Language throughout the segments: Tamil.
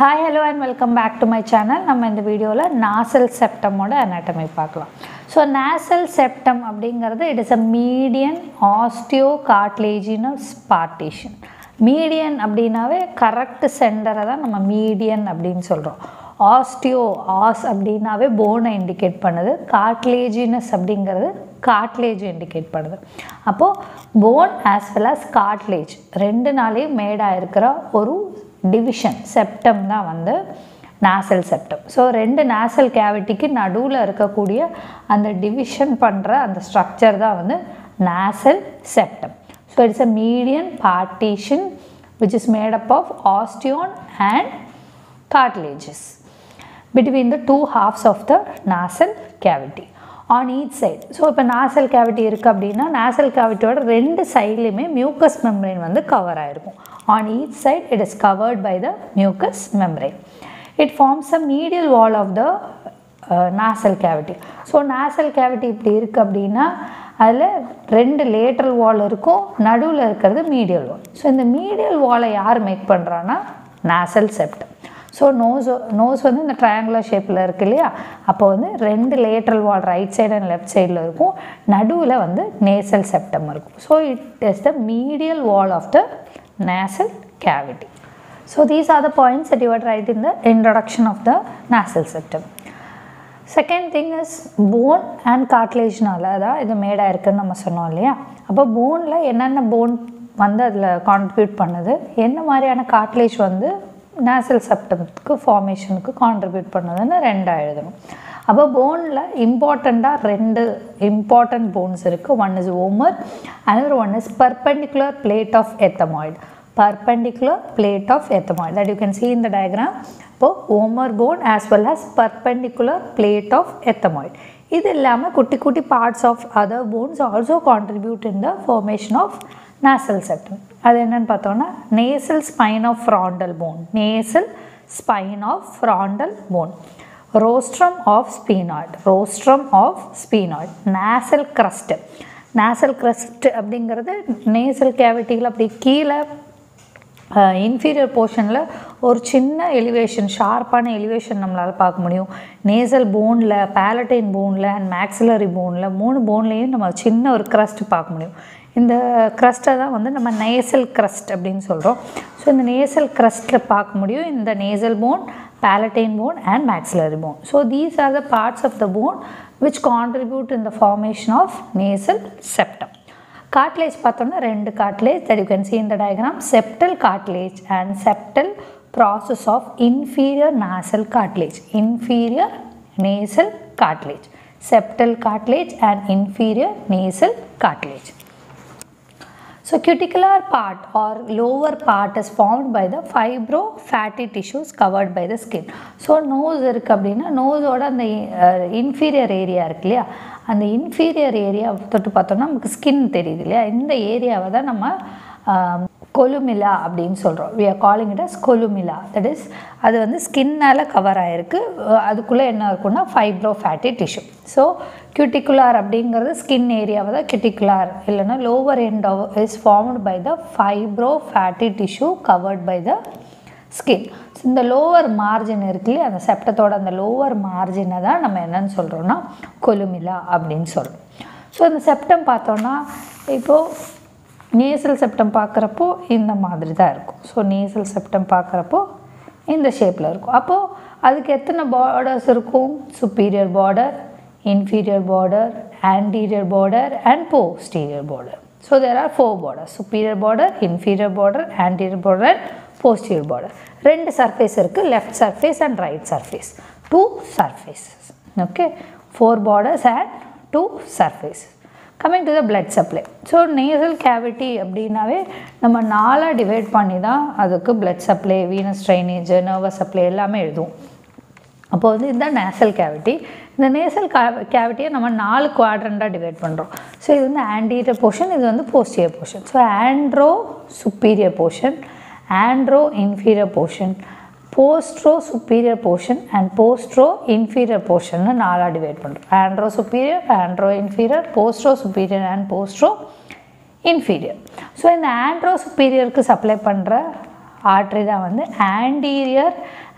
Hi hello and welcome back to my channel நம்ம இந்த வீடியோவில் நாசல் செப்டமோட anatomy பார்க்கலாம் ஸோ நாசல் செப்டம் அப்படிங்கிறது it is a median osteocartilaginous partition median அப்படின்னாவே கரெக்ட் சென்டரை தான் நம்ம மீடியன் அப்படின்னு சொல்கிறோம் ஆஸ்டியோ ஆஸ் அப்படின்னாவே போனை இண்டிகேட் பண்ணுது கார்ட்லேஜினஸ் அப்படிங்கிறது கார்ட்லேஜ் இண்டிகேட் பண்ணுது அப்போது bone as well as cartilage ரெண்டு நாளையும் மேடாக இருக்கிற ஒரு டிவிஷன் செப்டம் தான் வந்து நாசல் செப்டம் ஸோ ரெண்டு நாசல் கேவிட்டிக்கு நடுவில் இருக்கக்கூடிய அந்த டிவிஷன் பண்ணுற அந்த ஸ்ட்ரக்சர் தான் வந்து nasal septum so it's a median partition which is made up of osteon and cartilages between the two halves of the nasal cavity on each side so இப்போ nasal cavity இருக்குது அப்படின்னா nasal cavityயோட ரெண்டு சைட்லையுமே mucous membrane வந்து கவர் ஆகிருக்கும் on each side it is covered by the mucous membrane it forms a medial wall of the uh, nasal cavity so nasal cavity இப்படி இருக்குது அப்படின்னா அதில் ரெண்டு லேட்ரல் வால் இருக்கும் நடுவில் இருக்கிறது மீடியல் வால் ஸோ இந்த மீடியல் வாலை யார் மேக் பண்ணுறான்னா nasal septum so nose nose வந்து இந்த ட்ரையாங்குலர் ஷேப்பில் இருக்கு இல்லையா அப்போ வந்து ரெண்டு lateral wall right side and left சைடில் இருக்கும் நடுவில் வந்து நேசல் செப்டம் இருக்கும் so it is the medial wall of the nasal cavity. So these are the points that you would write in the introduction of the nasal septum. Second thing is bone and கார்ட்லேஜ்னால தான் இது மேடாக இருக்குன்னு நம்ம சொன்னோம் இல்லையா அப்போ போனில் என்னென்ன போன் வந்து அதில் கான்ட்ரிபியூட் பண்ணுது என்ன மாதிரியான கார்ட்லேஜ் வந்து நேசல் செப்டம்க்கு ஃபார்மேஷனுக்கு கான்ட்ரிபியூட் பண்ணுதுன்னு ரெண்டாக எழுதணும் அப்போ போனில் இம்பார்ட்டண்ட்டாக ரெண்டு இம்பார்ட்டண்ட் போன்ஸ் இருக்குது one is vomer another one is perpendicular plate of ethmoid perpendicular plate of ethmoid that you can see in the diagram இப்போ Omar bone as well as perpendicular plate of ethmoid இது இல்லாமல் குட்டி குட்டி parts of other bones also contribute in the formation of nasal septum அது என்னன்னு பார்த்தோம்னா nasal spine of frontal bone nasal spine of frontal bone rostrum of sphenoid rostrum of sphenoid nasal crust nasal crust அப்படிங்கிறது நேசல் கேவிட்டியில் அப்படி கீழே இன்ஃபீரியர் போர்ஷனில் ஒரு சின்ன எலிவேஷன் ஷார்ப்பான எலிவேஷன் நம்மளால் பார்க்க முடியும் நேசல் போனில் பேலட்டைன் போனில் அண்ட் மேக்ஸிலரி போனில் மூணு போன்லேயும் நம்ம சின்ன ஒரு க்ரஸ்ட் பார்க்க முடியும் இந்த க்ரஸ்ட்டை தான் வந்து நம்ம நேசல் க்ரஸ்ட் அப்படின்னு சொல்கிறோம் ஸோ இந்த நேசல் க்ரஸ்ட்டில் பார்க்க முடியும் இந்த nasal bone palatine bone and maxillary bone. So these are the parts of the bone which contribute in the formation of nasal septum. cartilage பார்த்தோம்னா ரெண்டு cartilage that you can see in the diagram septal cartilage and septal process of inferior nasal cartilage inferior nasal cartilage septal cartilage and inferior nasal cartilage So cuticular part or lower part is formed by the fibro fatty tissues covered by the skin. So nose இருக்கு அப்படின்னா நோஸோட அந்த இன்ஃபீரியர் ஏரியா இருக்கு இல்லையா அந்த இன்ஃபீரியர் ஏரியா தொட்டு பார்த்தோம்னா நமக்கு ஸ்கின் தெரியுது இல்லையா இந்த ஏரியாவை தான் நம்ம கொலுமிலா அப்படின்னு சொல்கிறோம் we are calling it as columella that is அது வந்து ஸ்கின்னால் கவர் ஆகிருக்கு அதுக்குள்ளே என்ன இருக்குன்னா fibro fatty tissue so cuticular அப்படிங்கிறது ஸ்கின் ஏரியாவை தான் கியூட்டிகுலார் இல்லைன்னா lower end is formed by the fibro fatty tissue covered by the skin இந்த லோவர் மார்ஜின் இருக்குல்லையே அந்த செப்டத்தோட அந்த லோவர் மார்ஜினை தான் நம்ம என்னன்னு சொல்கிறோன்னா கொலுமிலா அப்படின்னு சொல்கிறோம் ஸோ இந்த செப்டம் பார்த்தோன்னா இப்போது நேசல் செப்டம் பார்க்குறப்போ இந்த மாதிரி தான் இருக்கும் ஸோ நேசல் செப்டம் பார்க்குறப்போ இந்த ஷேப்பில் இருக்கும் அப்போது அதுக்கு எத்தனை பார்டர்ஸ் இருக்கும் superior border inferior border anterior border and posterior border so there are four border superior border inferior border anterior border posterior border ரெண்டு சர்ஃபேஸ் இருக்குது left surface and right surface two surfaces okay four borders and two surface coming to the blood supply so nasal cavity அப்படின்னாவே நம்ம நாலாக டிவைட் பண்ணி தான் அதுக்கு blood supply venous drainage nervous supply எல்லாமே எழுதுவோம் அப்போ வந்து இதுதான் நேசல் கேவிட்டி இந்த நேசல் கேவிட்டியை நம்ம நாலு குவாட்ரண்டாக டிவைட் பண்ணுறோம் ஸோ இது வந்து ஆன்டீரியர் போர்ஷன் இது வந்து posterior portion so antero superior portion antero inferior portion postero superior portion and postero inferior போர்ஷன்னு நாலாக டிவைட் பண்ணுறோம் antero superior ஆண்ட்ரோ inferior postero superior and postero inferior so இந்த ஆண்ட்ரோ சுப்பீரியருக்கு சப்ளை பண்ணுற ஆர்ட்ரி தான் வந்து anterior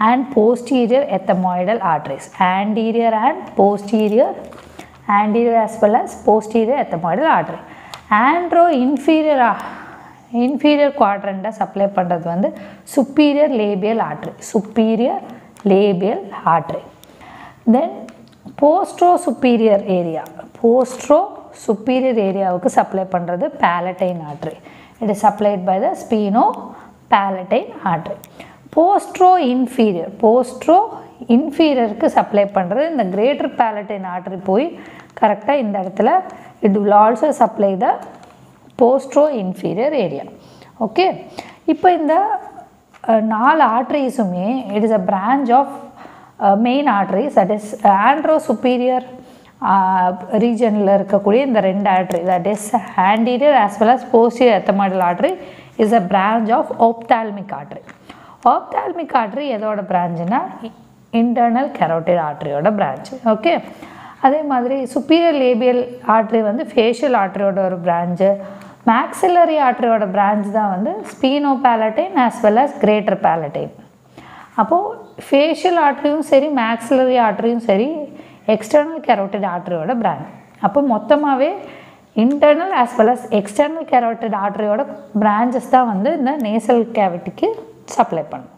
and posterior ethmoidal arteries anterior and posterior anterior as well as posterior ethmoidal artery andro inferior inferior quadrant supply பண்ணுறது வந்து superior labial artery superior labial artery then postero superior area postero superior ஏரியாவுக்கு சப்ளை பண்ணுறது palatine artery it is supplied by the sphenopalatine artery postero inferior postero இன்ஃபீரியருக்கு சப்ளை பண்ணுறது இந்த கிரேட்டர் பேலட்டைன் ஆட்ரி போய் கரெக்டாக இந்த இடத்துல it will also supply the postero inferior area okay இப்போ இந்த அஹ், நாலு ஆர்ட்ரிஸுமே it is a branch of main arteries that is ஆண்ட்ரோ superior ரீஜனில் இருக்கக்கூடிய இந்த ரெண்டு artery that is anterior as well as posterior ethmoidal artery is a branch of ophthalmic artery ophthalmic artery எதோட பிரான்ச்சுனா இன்டர்னல் கெரோட்டிட் ஆர்ட்ரியோட பிரான்ச் ஓகே அதே மாதிரி சுப்பீரியர் லேபியல் ஆர்ட்ரி வந்து ஃபேஷியல் ஆர்ட்ரியோட ஒரு பிரான்ச்சு மேக்ஸிலரி ஆர்ட்ரியோட பிரான்ச் தான் வந்து sphenopalatine as well as greater palatine அப்போது ஃபேஷியல் ஆர்ட்ரியும் சரி மேக்ஸிலரி ஆர்ட்ரியும் சரி எக்ஸ்டர்னல் கெரோட்டிட் ஆர்ட்ரியோட பிராண்ட் அப்போ மொத்தமாகவே internal as well as external carotid ஆர்ட்ரியோட பிரான்ச்சஸ் தான் வந்து இந்த நேசல் கேவிட்டிக்கு சப்ளை பண்ணும்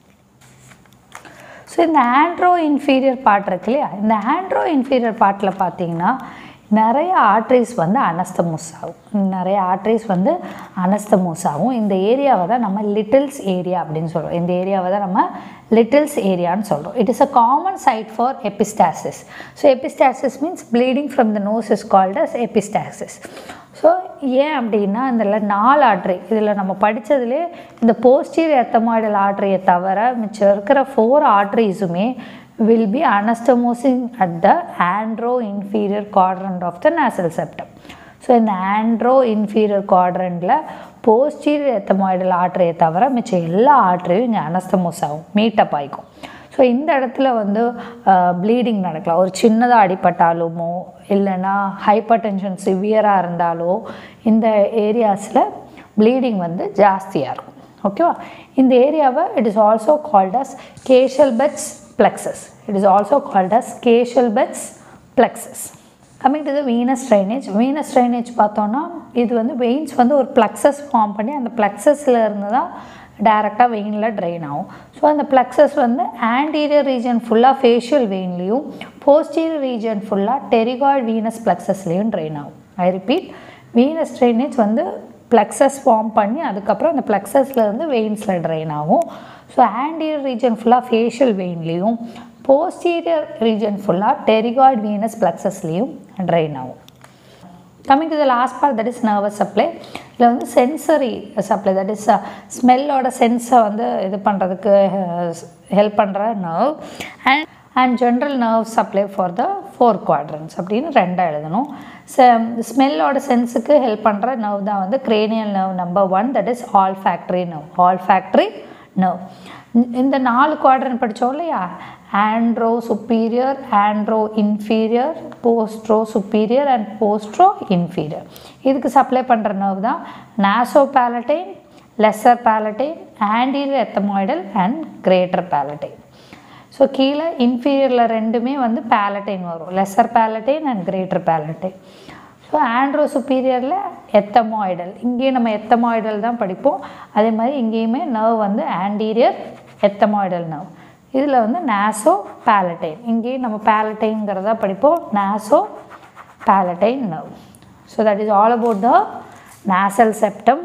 ஸோ இந்த ஆண்ட்ரோ இன்ஃபீரியர் பார்ட் இருக்கு இல்லையா இந்த ஆண்ட்ரோ இன்ஃபீரியர் பார்ட்டில் பார்த்தீங்கன்னா நிறைய ஆர்ட்ரிஸ் வந்து அனஸ்தமூஸ் ஆகும் நிறைய ஆர்ட்ரிஸ் வந்து அனஸ்தமூஸ் ஆகும் இந்த ஏரியாவை தான் நம்ம லிட்டில்ஸ் ஏரியா அப்படின்னு சொல்கிறோம் இந்த ஏரியாவை தான் நம்ம லிட்டில்ஸ் ஏரியான்னு சொல்கிறோம் it is a common site for epistaxis so epistaxis means bleeding from the nose is called as epistaxis so ஏன் அப்படின்னா இதில் நாலு ஆட்ரி இதில் நம்ம படித்ததுலே இந்த போஸ்டீரியர் எத்தமாய்டல் ஆட்ரியை தவிர மிச்சம் இருக்கிற ஃபோர் ஆட்ரிஸுமே will be anastomosing at the antero-inferior quadrant of the nasal septum. So இந்த ஆண்ட்ரோ இன்ஃபீரியர் குவாட்ரண்டில் போஸ்டீரியர் எத்தமாய்டல் ஆட்ரியை தவிர மிச்சம் எல்லா ஆட்ரியும் இங்கே அனஸ்தமோஸ் ஆகும் மீட்டப் ஆகிக்கும் ஸோ இந்த இடத்துல வந்து ப்ளீடிங் நடக்கலாம் ஒரு சின்னதாக அடிபட்டாலுமோ இல்லைன்னா ஹைப்பர் டென்ஷன் சிவியராக இருந்தாலோ இந்த ஏரியாஸில் ப்ளீடிங் வந்து ஜாஸ்தியாக இருக்கும் ஓகேவா இந்த ஏரியாவை it is also called as Kiesselbach's plexus. It is also called as causal beds plexus. Coming to the venous drainage venous drainage பார்த்தோன்னா இது வந்து வெயின்ஸ் வந்து ஒரு plexus ஃபார்ம் பண்ணி அந்த plexusல இருந்து தான் டேரெக்டாக வெயினில் ட்ரெயின் ஆகும் ஸோ அந்த plexus வந்து ஆன்டீரியர் ரீஜன் ஃபுல்லாக ஃபேஷியல் வெயின்லேயும் போஸ்டீரியர் ரீஜன் ஃபுல்லாக டெரிகாய்ட் வீனஸ் plexusலேயும் ட்ரெயின் ஆகும் ஐ ரிப்பீட் வீனஸ் ட்ரைனேஜ் வந்து plexus ஃபார்ம் பண்ணி அதுக்கப்புறம் அந்த plexusல இருந்து வெயின்ஸில் ட்ரெயின் ஆகும் ஸோ ஆன்டீரியர் ரீஜன் ஃபுல்லாக ஃபேஷியல் வெயின்லேயும் போஸ்டீரியர் ரீஜன் ஃபுல்லாக டெரிகாய்ட் வீனஸ் பிளக்ஸஸ்லேயும் ட்ரெயின் ஆகும் coming to the last part that is nervous supply இதில் வந்து சென்சரி சப்ளை தட் இஸ் ஸ்மெல்லோட சென்ஸை வந்து இது பண்ணுறதுக்கு ஹெல்ப் பண்ணுற nerve and and general nerve supply for the four quadrants அப்படின்னு ரெண்டாக எழுதணும் ஸ்மெல்லோட சென்ஸுக்கு ஹெல்ப் பண்ணுற நர்வ் தான் வந்து cranial nerve number one that is olfactory nerve olfactory nerve இந்த நாலு குவாட்ரன் படித்தோம் இல்லையா ஆண்ட்ரோ superior ஆண்ட்ரோ inferior postero superior and postero posteroinferior இதுக்கு சப்ளை பண்ணுற நர்வ் தான் nasopalatine lesser palatine anterior ethmoidal and greater palatine so கீழே இன்ஃபீரியரில் ரெண்டுமே வந்து பேலட்டைன் வரும் lesser palatine and greater palatine so ஆண்ட்ரோ சுப்பீரியரில் எத்தமாய்டல் இங்கேயும் நம்ம எத்தமாய்டல் தான் படிப்போம் அதே மாதிரி இங்கேயுமே நர்வ் வந்து ஆன்டீரியர் எத்தமாய்டல் நர்வ் இதில் வந்து நாசோ பேலட்டைன் இங்கேயும் நம்ம பேலட்டைன்ங்கிறத படிப்போம் nasopalatine nerve so that is all about the nasal septum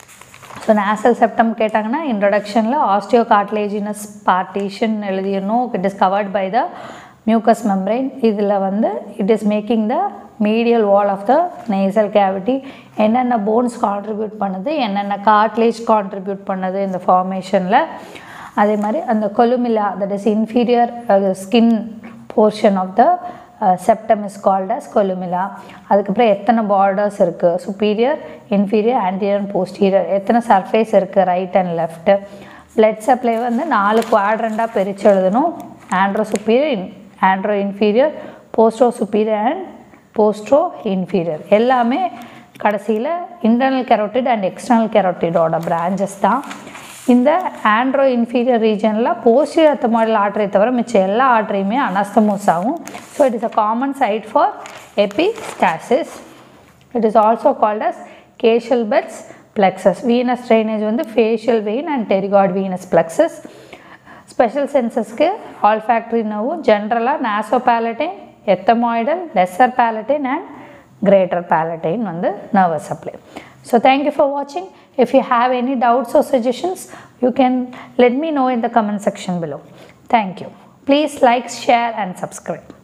so nasal septum கேட்டாங்கன்னா இன்ட்ரடக்ஷனில் ஆஸ்டியோ கார்ட்லேஜினஸ் பார்ட்டிஷன் எழுதிடணும் it is covered by the mucous membrane இதில் வந்து it is making the medial wall of the nasal cavity என்னென்ன போன்ஸ் கான்ட்ரிபியூட் பண்ணுது என்னென்ன கார்ட்லேஜ் கான்ட்ரிபியூட் பண்ணுது இந்த ஃபார்மேஷனில் அதே மாதிரி அந்த columella that is inferior skin portion of the septum is called as columella அதுக்கப்புறம் எத்தனை பார்டர்ஸ் இருக்குது superior inferior anterior and posterior எத்தனை சர்ஃபேஸ் இருக்குது right and left blood supply வந்து நாலு குவாட்ரண்டாக பிரித்து எழுதணும் ஆண்ட்ரோ superior ஆண்ட்ரோ inferior postero superior and postero posteroinferior எல்லாமே கடைசியில் இன்டர்னல் கெரோட்டிட் அண்ட் எக்ஸ்டர்னல் கெரோட்டிடோட பிரான்ச்சஸ் தான் இந்த ஆண்ட்ரோ இன்ஃபீரியர் ரீஜனில் போஸ்டியர் அத்தமாடல் ஆர்டரை தவிர மிச்ச எல்லா ஆர்டரையுமே அனஸ்தமோஸ் ஆகும் so it is a common site for epistaxis it is also called as Kiesselbach's plexus venous drainage வந்து facial vein and pterygoid venous plexus special சென்சஸ்க்கு ஆல்ஃபேக்டரி நர்வும் ஜென்ரலாக nasopalatine ethmoidal lesser palatine and greater palatine வந்து nervous supply so thank you for வாட்சிங் if you have any doubts or suggestions you can let me know in the comment section below thank you please like share and subscribe